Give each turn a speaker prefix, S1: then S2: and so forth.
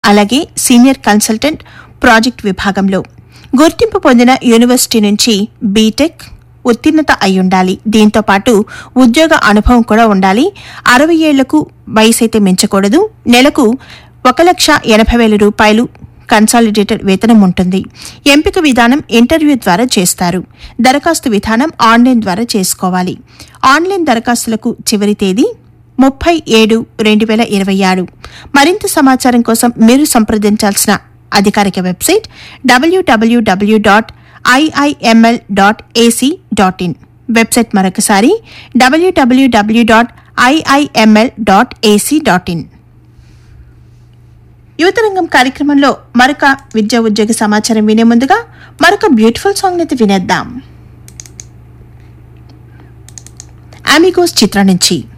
S1: అలాగే senior consultant project విభాగంలో గుర్తింపు పొందిన యూనివర్సిటీ నుంచి బీటెక్ ఉత్తీర్ణత అయి ఉండాలి దీంతో పాటు ఉద్యోగ అనుభవం కూడా ఉండాలి అరవై ఏళ్లకు వయసైతే మించకూడదు నెలకు ఒక లక్ష ఎనభై వేల రూపాయలు కన్సాలిడేటెడ్ వేతనం ఉంటుంది ఎంపిక విధానం ఇంటర్వ్యూ ద్వారా చేస్తారు దరఖాస్తు విధానం ఆన్లైన్ ద్వారా చేసుకోవాలి ఆన్లైన్ దరఖాస్తులకు చివరి తేదీ ముప్పై ఏడు రెండు వేల ఇరవై ఆరు మరింత సమాచారం కోసం మీరు సంప్రదించాల్సిన అధికారిక వెబ్సైట్ డబ్ల్యూడబ్ల్యూడబ్ల్యూ dot IIML dot AC dot in website మరొకసారి డబ్ల్యూడబ్ల్యూడబ్ల్యూ dot IIML dot AC dot in Yuvatharangam కార్యక్రమంలో మరొక విద్యా ఉద్యోగ సమాచారం వినే ముందుగా మరొక బ్యూటిఫుల్ సాంగ్ అయితే వినేద్దాం అమిగోస్ చిత్రం నుంచి